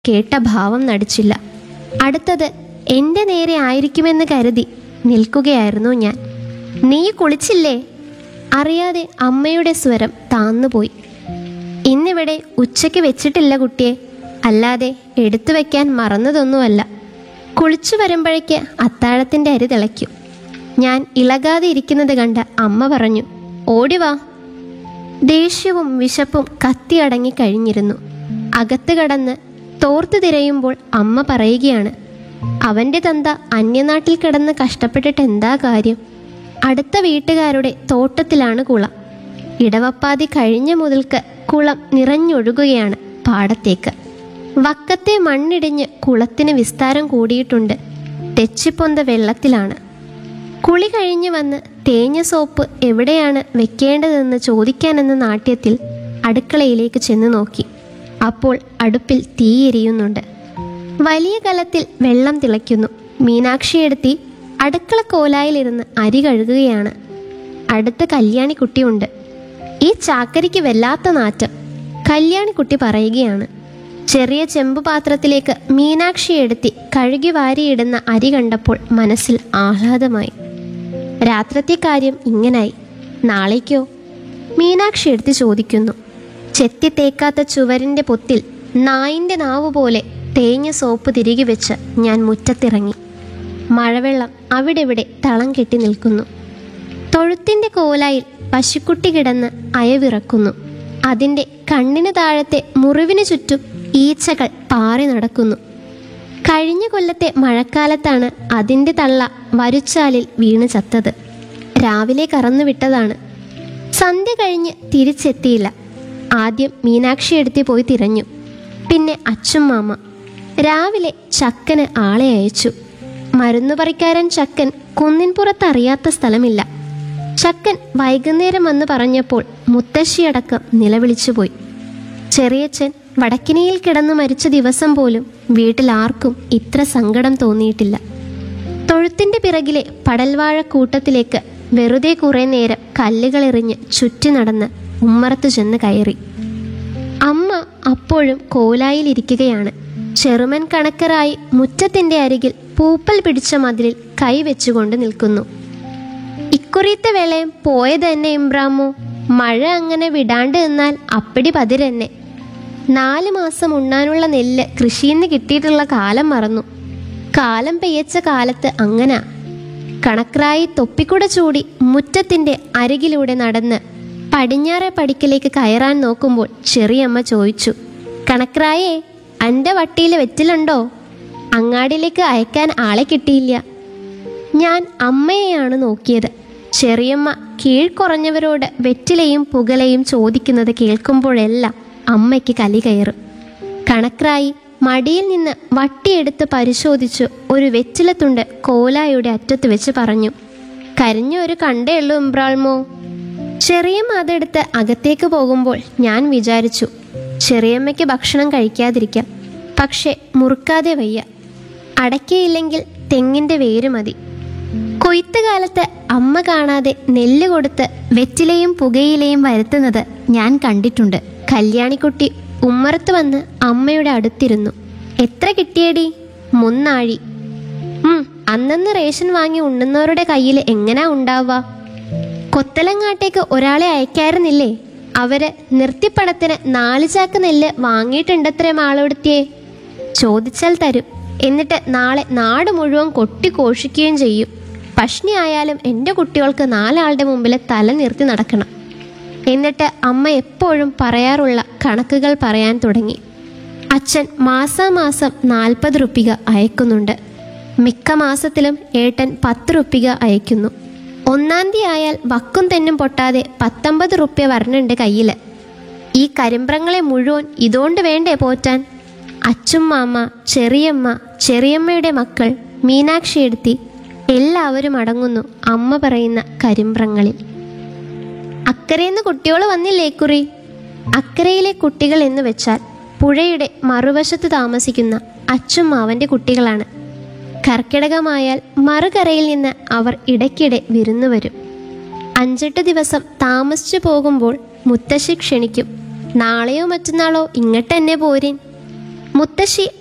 കേട്ട ഭാവം നടിച്ചില്ല അടുത്തത് എൻ്റെ നേരെ ആയിരിക്കുമെന്ന് കരുതി നിൽക്കുകയായിരുന്നു ഞാൻ നീ കുളിച്ചില്ലേ അറിയാതെ അമ്മയുടെ സ്വരം താന്നുപോയി ഇന്നിവിടെ ഉച്ചയ്ക്ക് വെച്ചിട്ടില്ല കുട്ടിയെ അല്ലാതെ എടുത്തു വെക്കാൻ മറന്നതൊന്നുമല്ല കുളിച്ചു വരുമ്പോഴേക്ക് അത്താഴത്തിൻ്റെ അരി തിളയ്ക്കും ഞാൻ ഇളകാതെ ഇരിക്കുന്നത് കണ്ട് അമ്മ പറഞ്ഞു ഓടിവാ ദേഷ്യവും വിശപ്പും കത്തിയടങ്ങി കഴിഞ്ഞിരുന്നു അകത്ത് കടന്ന് തോർത്തു തിരയുമ്പോൾ അമ്മ പറയുകയാണ് അവൻ്റെ തന്ത അന്യനാട്ടിൽ കിടന്ന് കഷ്ടപ്പെട്ടിട്ട് എന്താ കാര്യം അടുത്ത വീട്ടുകാരുടെ തോട്ടത്തിലാണ് കുളം ഇടവപ്പാതി കഴിഞ്ഞ മുതൽക്ക് കുളം നിറഞ്ഞൊഴുകുകയാണ് പാടത്തേക്ക് വക്കത്തെ മണ്ണിടിഞ്ഞ് കുളത്തിന് വിസ്താരം കൂടിയിട്ടുണ്ട് തെച്ചിപ്പൊന്ത വെള്ളത്തിലാണ് കുളി കഴിഞ്ഞു വന്ന് തേഞ്ഞ സോപ്പ് എവിടെയാണ് വെക്കേണ്ടതെന്ന് ചോദിക്കാനെന്ന നാട്യത്തിൽ അടുക്കളയിലേക്ക് ചെന്ന് നോക്കി അപ്പോൾ അടുപ്പിൽ തീയെരിയുന്നുണ്ട് വലിയ കലത്തിൽ വെള്ളം തിളയ്ക്കുന്നു മീനാക്ഷിയെടുത്തി അടുക്കള കോലായിലിരുന്ന് അരി കഴുകുകയാണ് അടുത്ത കല്യാണിക്കുട്ടിയുണ്ട് ഈ ചാക്കരിക്ക് വല്ലാത്ത നാറ്റം കല്യാണിക്കുട്ടി പറയുകയാണ് ചെറിയ ചെമ്പ് പാത്രത്തിലേക്ക് മീനാക്ഷി എടുത്തി കഴുകി വാരിയിടുന്ന അരി കണ്ടപ്പോൾ മനസ്സിൽ ആഹ്ലാദമായി രാത്രത്തെ കാര്യം ഇങ്ങനായി നാളേക്കോ മീനാക്ഷി എടുത്ത് ചോദിക്കുന്നു ചെത്തി തേക്കാത്ത ചുവരിൻ്റെ പൊത്തിൽ നായിൻ്റെ നാവ് പോലെ തേഞ്ഞ സോപ്പ് തിരികെ വെച്ച് ഞാൻ മുറ്റത്തിറങ്ങി മഴവെള്ളം അവിടെവിടെ തളം കെട്ടി നിൽക്കുന്നു തൊഴുത്തിൻ്റെ കോലായിൽ പശുക്കുട്ടി കിടന്ന് അയവിറക്കുന്നു അതിൻ്റെ കണ്ണിന് താഴത്തെ മുറിവിന് ചുറ്റും ഈച്ചകൾ പാറി നടക്കുന്നു കഴിഞ്ഞ കൊല്ലത്തെ മഴക്കാലത്താണ് അതിൻ്റെ തള്ള വരുച്ചാലിൽ വീണ് ചത്തത് രാവിലെ കറന്നു വിട്ടതാണ് സന്ധ്യ കഴിഞ്ഞ് തിരിച്ചെത്തിയില്ല ആദ്യം മീനാക്ഷി എടുത്തി പോയി തിരഞ്ഞു പിന്നെ അച്ഛൻ മാമ രാവിലെ ചക്കന് ആളെ അയച്ചു മരുന്നുപറിക്കാരൻ ചക്കൻ കുന്നിൻപുറത്ത് അറിയാത്ത സ്ഥലമില്ല ചക്കൻ വൈകുന്നേരം വന്ന് പറഞ്ഞപ്പോൾ മുത്തശ്ശിയടക്കം നിലവിളിച്ചുപോയി ചെറിയച്ഛൻ വടക്കിനിയിൽ കിടന്നു മരിച്ച ദിവസം പോലും വീട്ടിൽ ആർക്കും ഇത്ര സങ്കടം തോന്നിയിട്ടില്ല തൊഴുത്തിന്റെ പിറകിലെ പടൽവാഴ കൂട്ടത്തിലേക്ക് വെറുതെ കുറെ നേരം കല്ലുകൾ എറിഞ്ഞ് ചുറ്റി നടന്ന് ഉമ്മറത്തു ചെന്ന് കയറി അമ്മ അപ്പോഴും കോലായിലിരിക്കുകയാണ് ചെറുമൻ കണക്കറായി മുറ്റത്തിന്റെ അരികിൽ പൂപ്പൽ പിടിച്ച മതിലിൽ കൈവച്ചുകൊണ്ട് നിൽക്കുന്നു ഇക്കുറിയത്തെ വേളയും പോയത് തന്നെ ഇമ്രാമോ മഴ അങ്ങനെ വിടാണ്ട് നിന്നാൽ അപ്പടി പതിരെന്നെ നാല് മാസം ഉണ്ണാനുള്ള നെല്ല് കൃഷിയിൽ കിട്ടിയിട്ടുള്ള കാലം മറന്നു കാലം പെയ്യച്ച കാലത്ത് അങ്ങനാ കണക്രായി തൊപ്പിക്കുട ചൂടി മുറ്റത്തിന്റെ അരികിലൂടെ നടന്ന് പടിഞ്ഞാറെ പടിക്കലേക്ക് കയറാൻ നോക്കുമ്പോൾ ചെറിയമ്മ ചോദിച്ചു കണക്രായേ അന്റെ വട്ടിയിൽ വെറ്റിലുണ്ടോ അങ്ങാടിയിലേക്ക് അയക്കാൻ ആളെ കിട്ടിയില്ല ഞാൻ അമ്മയെയാണ് നോക്കിയത് ചെറിയമ്മ കീഴ്ക്കുറഞ്ഞവരോട് വെറ്റിലയും പുകലയും ചോദിക്കുന്നത് കേൾക്കുമ്പോഴെല്ലാം അമ്മയ്ക്ക് കലി കയറും കണക്രായി മടിയിൽ നിന്ന് വട്ടിയെടുത്ത് പരിശോധിച്ചു ഒരു വെറ്റിലത്തുണ്ട് കോലായുടെ അറ്റത്ത് വെച്ച് പറഞ്ഞു കരിഞ്ഞ ഒരു കണ്ടേ ഉള്ളൂ ഇമ്രാൾമോ ചെറിയമ്മ അതെടുത്ത് അകത്തേക്ക് പോകുമ്പോൾ ഞാൻ വിചാരിച്ചു ചെറിയമ്മയ്ക്ക് ഭക്ഷണം കഴിക്കാതിരിക്കാം പക്ഷെ മുറുക്കാതെ വയ്യ അടയ്ക്കയില്ലെങ്കിൽ തെങ്ങിൻ്റെ വേര് മതി കൊയ്ത്ത് കാലത്ത് അമ്മ കാണാതെ നെല്ല് കൊടുത്ത് വെറ്റിലയും പുകയിലയും വരുത്തുന്നത് ഞാൻ കണ്ടിട്ടുണ്ട് കല്യാണിക്കുട്ടി ഉമ്മറത്ത് വന്ന് അമ്മയുടെ അടുത്തിരുന്നു എത്ര കിട്ടിയടി മുന്നാഴി ഉം അന്നന്ന് റേഷൻ വാങ്ങി ഉണ്ണുന്നവരുടെ കയ്യിൽ എങ്ങനാ ഉണ്ടാവുക കൊത്തലങ്ങാട്ടേക്ക് ഒരാളെ അയക്കാറുന്നില്ലേ അവര് നിർത്തിപ്പണത്തിന് നാല് ചാക്ക് നെല്ല് വാങ്ങിയിട്ടുണ്ടത്രേ മാളെടുത്തിയേ ചോദിച്ചാൽ തരും എന്നിട്ട് നാളെ നാട് മുഴുവൻ കൊട്ടി കോഷിക്കുകയും ചെയ്യും പഷ്ണി ആയാലും എൻ്റെ കുട്ടികൾക്ക് നാലാളുടെ മുമ്പിൽ തല നിർത്തി നടക്കണം എന്നിട്ട് അമ്മ എപ്പോഴും പറയാറുള്ള കണക്കുകൾ പറയാൻ തുടങ്ങി അച്ഛൻ മാസാമാസം നാൽപ്പത് റുപ്പിക അയക്കുന്നുണ്ട് മിക്ക മാസത്തിലും ഏട്ടൻ പത്ത് റുപ്പിക അയക്കുന്നു ഒന്നാം തീയതി ആയാൽ വക്കും തെന്നും പൊട്ടാതെ പത്തൊമ്പത് റുപ്യ വരണുണ്ട് കയ്യിൽ ഈ കരിമ്പ്രങ്ങളെ മുഴുവൻ ഇതുകൊണ്ട് വേണ്ടേ പോറ്റാൻ അച്ചും മാമ ചെറിയമ്മ ചെറിയമ്മയുടെ മക്കൾ മീനാക്ഷി എടുത്തി എല്ലാവരും അടങ്ങുന്നു അമ്മ പറയുന്ന കരിമ്പ്രങ്ങളിൽ അക്കരയിന്ന് കുട്ടികൾ വന്നില്ലേ കുറി അക്കരയിലെ കുട്ടികൾ എന്ന് വെച്ചാൽ പുഴയുടെ മറുവശത്ത് താമസിക്കുന്ന അച്ചും മാവൻ്റെ കുട്ടികളാണ് കർക്കിടകമായാൽ മറുകരയിൽ നിന്ന് അവർ ഇടയ്ക്കിടെ വിരുന്നു വരും അഞ്ചെട്ട് ദിവസം താമസിച്ചു പോകുമ്പോൾ മുത്തശ്ശി ക്ഷണിക്കും നാളെയോ മറ്റന്നാളോ ഇങ്ങോട്ട് തന്നെ പോരിൻ മുത്തശ്ശി